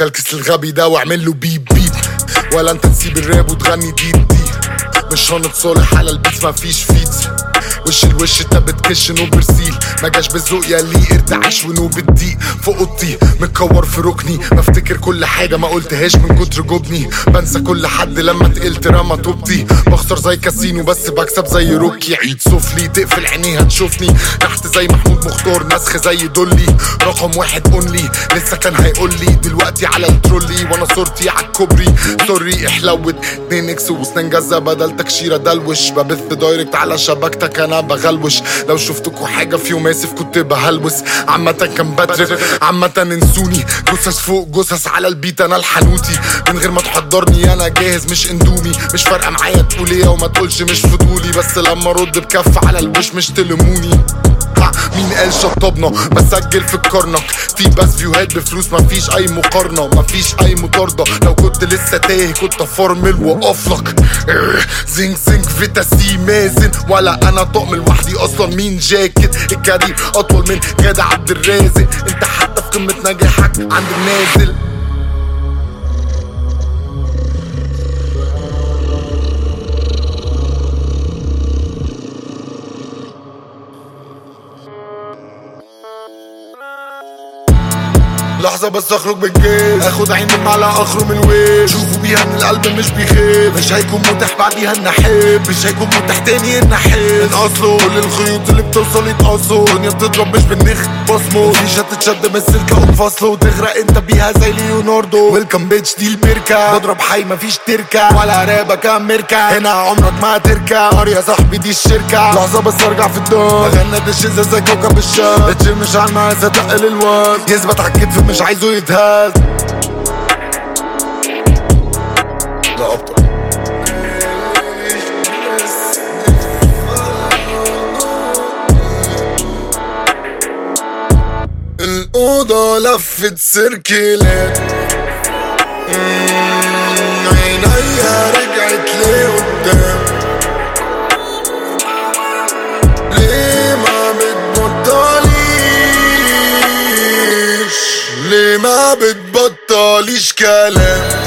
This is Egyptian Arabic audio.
كلكس الغبي ده واعمل له بيب بيب ولا انت تسيب الراب وتغني ديب دي مش هنتصالح على البيت مفيش فيت وش الوش انت بتكش نو برسيل ما جاش بالذوق يا ليه ارتعاش ونوب الضيق في اوضتي مكور في ركني بفتكر كل حاجه ما قلتهاش من كتر جبني بنسى كل حد لما تقلت رمى طوبتي بخسر زي كاسينو بس بكسب زي روكي عيد سفلي تقفل عينيها تشوفني تحت زي محمود مختار نسخ زي دولي رقم واحد اونلي لسه كان هيقول لي دلوقتي على الترولي وانا صورتي على الكوبري سوري احلوت 2 اكس وسنان جزة بدل تكشيره دلوش ببث دايركت على شبكتك انا بغلوش لو شفتكوا حاجه في يوم اسف كنت بهلوس عامة كان بترف عامة انسوني جثث فوق جثث على البيت انا الحنوتي من غير ما تحضرني انا جاهز مش اندومي مش فارقه معايا تقول ايه وما تقولش مش فضولي بس لما ارد بكف على الوش مش تلموني ها، مين قال شطبنا بسجل في الكرنك في بس فيوهات بفلوس مفيش اي مقارنة مفيش اي مطاردة لو كنت لسه تايه كنت افرمل واقفلك إيه، زنك زنك فيتا سي مازن ولا انا طقم لوحدي اصلا مين جاكيت الكارير اطول من غادة عبد الرازق انت حتى في قمة نجاحك عند النازل لحظة بس اخرج من الجيش اخد عين المعلقة اخرج من الويش شوفوا بيها من القلب مش بيخيب مش هيكون متاح بعديها ان احب مش هيكون متاح تاني ان احب من اصله كل الخيوط اللي بتوصل يتقصوا الدنيا بتضرب مش بالنخ بصمه مفيش هتتشد من السلكة وتفصله وتغرق انت بيها زي ليوناردو ويلكم بيتش دي البركة بضرب حي مفيش تركة ولا رابك امريكا هنا عمرك ما هتركة نار يا صاحبي دي الشركة لحظة بس ارجع في الدار بغنى الشيزة زي كوكب الشام الجيم مش على المقاس اتقل الوزن يثبت على الكتف مش عايزه يتهز لا ابطأ الأوضة لفت سيركلات مم، عينيا رجعت لقدام ليه ما بتبطليش ليه ما بتبطليش كلام